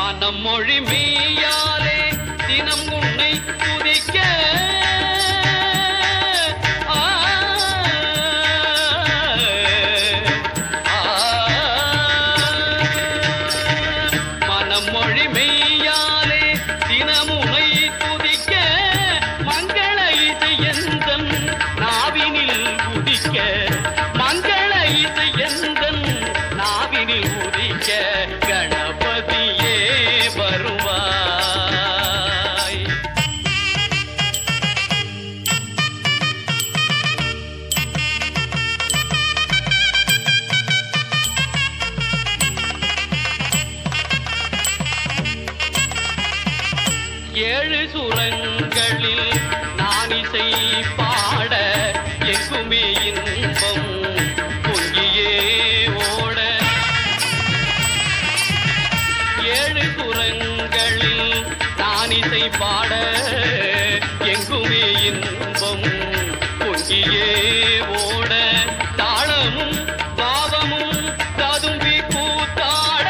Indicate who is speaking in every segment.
Speaker 1: மனம் மொழி மெய்யாலே தினம் உன்னை துதிக்க ஆ, ஆ, மனம் மொழி மெய்யாலே தினமுனை துதிக்க மங்கள இசை எந்தன் நாவினில் உதிக்க மங்கள இசை எந்தன் நாவினில் உதிக்க கணபதியே வருவாய் ஏழு சுரங்களில் நான் இசை பாட எங்குமே இன்பம் பொங்கியே ஓட ஏழு சுரங்களில் நான் இசை பாட எங்குமே இன்பம் பொங்கியே ஓட தாளமும் பாவமும் ததும்பி கூத்தாட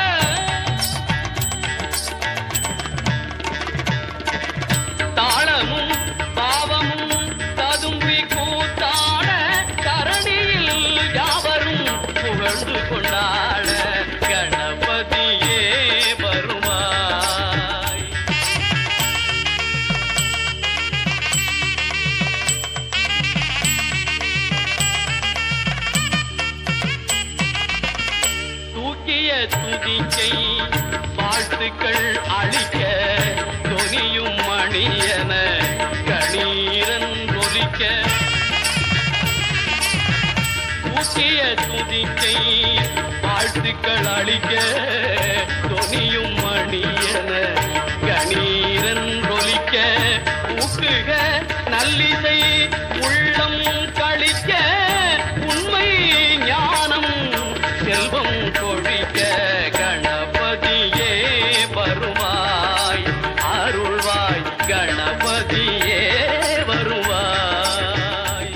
Speaker 1: தாளமும் பாவமும் ததும்பி கூத்தாட தரணியில் யாவரும் புகழ்ந்து கொண்டாட கணபதியே வருவாய் தூக்கிய துதிக்கை வாழ்த்துக்கள் அளிக்க தொனியும் மணியன கணீரன் ஒலிக்க தூக்கிய துதிக்கை வாழ்த்துக்கள் அளிக்க தொனியும் மணியன கணீரன் ஒலிக்க ஊக்குக நல்லிசை உள்ளம் கழிக்க உண்மை ஞானம் செல்வம் கொழிக்க கணபதியே வருவாய் அருள்வாய் கணபதியே வருவாய்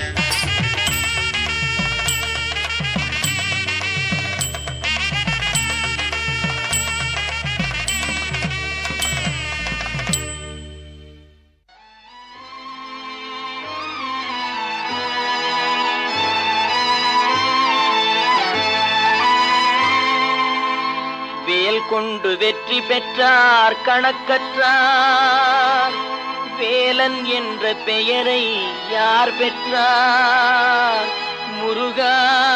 Speaker 2: வேல் கொண்டு வெற்றி பெற்றார் கணக்கற்றார் வேலன் என்ற பெயரை யார் பெற்றார் முருகா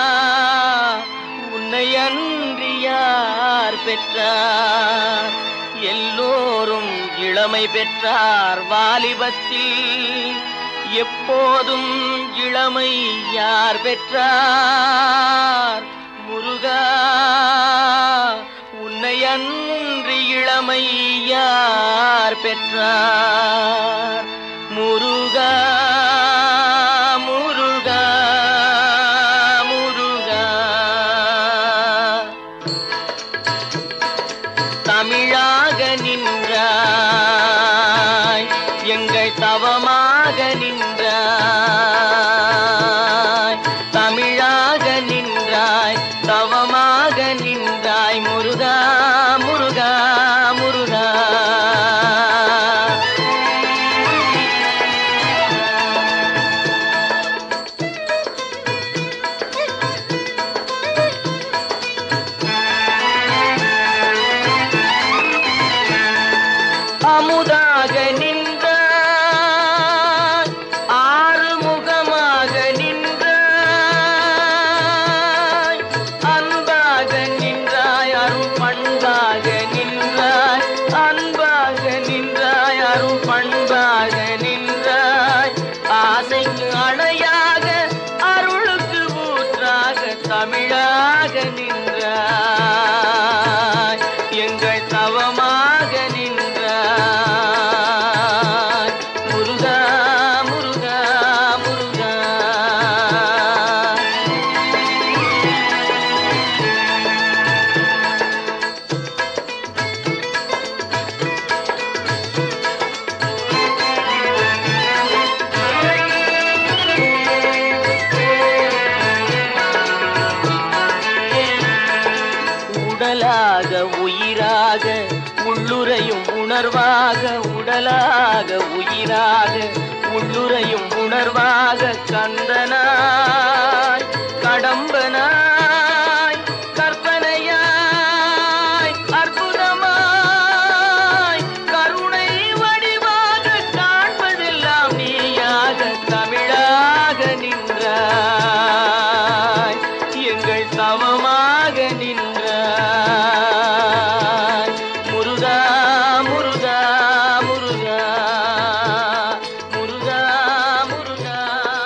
Speaker 2: உன்னை அன்றி யார் பெற்றார் எல்லோரும் இளமை பெற்றார் வாலிபத்தில் எப்போதும் இளமை யார் பெற்றார் முருகா உன்னை அன்றி இளமை யார் பெற்றார் முருகா முருகா முருகா தமிழாக நின்றாய் எங்கள் தவமாக நின்றாய் தமிழாக நின்றாய் தவமாக நின்றாய் முருகா முருகா முருகா அமுதாக நின்றாய் ஆறுமுகமாக நின்றாய் அன்பாக நின்றாய் அருள் பண்ண உயிராக உள்ளுரையும் உணர்வாக உடலாக உயிராக உள்ளுரையும் உணர்வாக கந்தனாய் கடம்பனாய் கற்பனையாய் அற்புதமாய் கருணை வடிவாக காண்பதெல்லாம் நீயாக தமிழாக நின்றாய் எங்கள் தவமாக நின்றாய் முருகா முருகா முருகா முருகா முருகா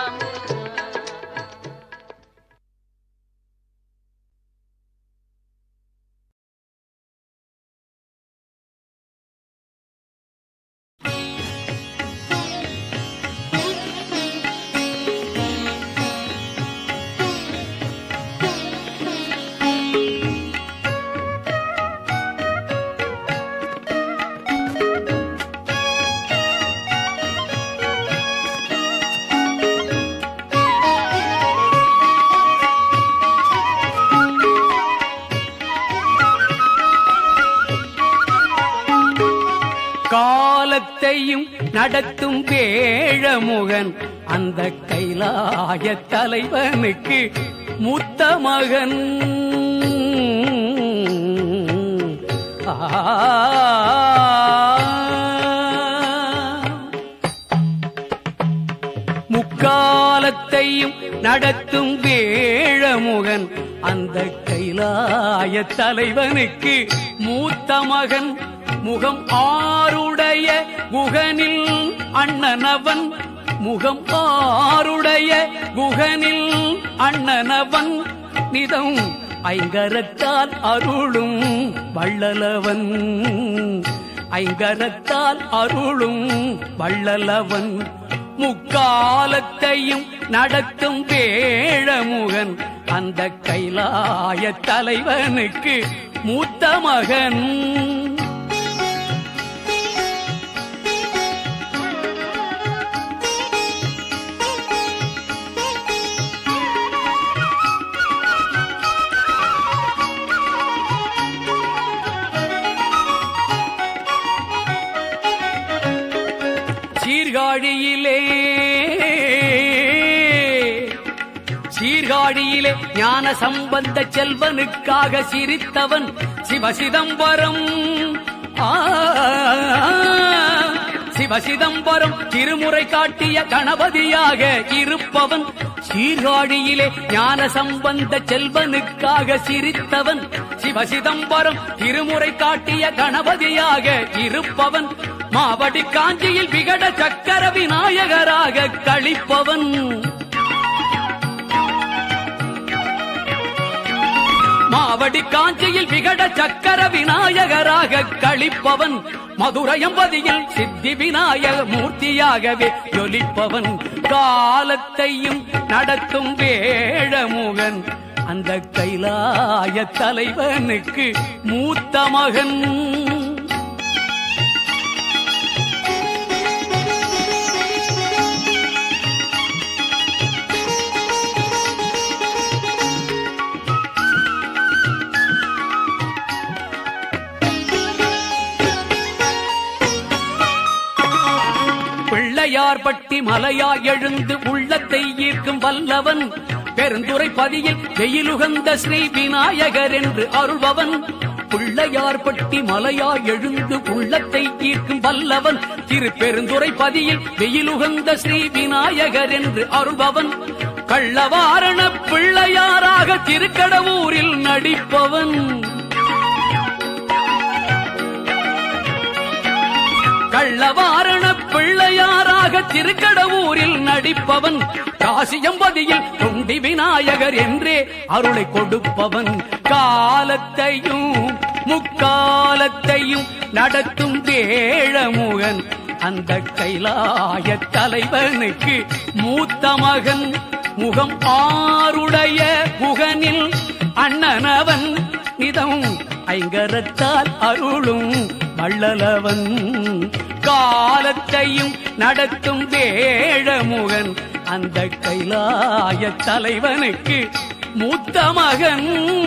Speaker 3: காலத்தையும் நடத்தும் வேழமுகன் அந்த கைலாய தலைவனுக்கு மூத்த மகன் ஆ முக்காலத்தையும் நடத்தும் வேழமுகன் அந்த கைலாய தலைவனுக்கு மூத்த மகன் முகம் ஆருடைய குகனில் அண்ணனவன் முகம் ஆருடைய குகனில் அண்ணனவன் நிதம் ஐங்கரத்தால் அருளும் வள்ளலவன் ஐங்கரத்தால் அருளும் வள்ளலவன் முக்காலத்தையும் நடத்தும் வேழமுகன் அந்த கைலாய தலைவனுக்கு மூத்த மகன் சீர்காழியிலே சீர்காழியிலே ஞான சம்பந்த செல்வனுக்காக சிரித்தவன் சிவசிதம்பரம் ஆ, சிவசிதம்பரம் திருமுறை காட்டிய கணபதியாக இருப்பவன் சீர்காழியிலே ஞான சம்பந்த செல்வனுக்காக சிரித்தவன் சிவசிதம்பரம் திருமுறை காட்டிய கணபதியாக இருப்பவன் மாவடி காஞ்சியில் விகட சக்கர விநாயகராக கழிப்பவன் மாவடி காஞ்சியில் விகட சக்கர விநாயகராக கழிப்பவன் மதுரையம்பதியில் சித்தி விநாயக மூர்த்தியாகவே ஜொலிப்பவன் காலத்தையும் நடத்தும் வேழமுகன் அந்த கைலாய தலைவனுக்கு மூத்த மகன் பிள்ளையார் பட்டி மலையா எழுந்து உள்ளத்தை ஈர்க்கும் வல்லவன் பெருந்துரை பதியில் வெயிலுகந்த ஸ்ரீ விநாயகர் என்று அருள்பவன் பிள்ளையார் பட்டி மலையா எழுந்து உள்ளத்தை ஈர்க்கும் வல்லவன் திரு பெருந்துரை பதியில் வெயிலுகந்த ஸ்ரீ விநாயகர் என்று அருள்பவன் கள்ளவாரண பிள்ளையாராக திருக்கடவூரில் நடிப்பவன் கள்ளவாரண பிள்ளையாராக திருக்கடவூரில் நடிப்பவன் காசியம்பதியில் தொண்டி விநாயகர் என்றே அருளை கொடுப்பவன் காலத்தையும் முக்காலத்தையும் நடத்தும் வேழமுகன் அந்த கைலாய தலைவனுக்கு மூத்த மகன் முகம் ஆருடைய முகனில் அண்ணனவன் நிதம் ஐங்கரத்தால் அருளும் வள்ளலவன் காலத்தையும் நடத்தும் வேழமுகன் அந்த கைலாய தலைவனுக்கு மூத்த மகன்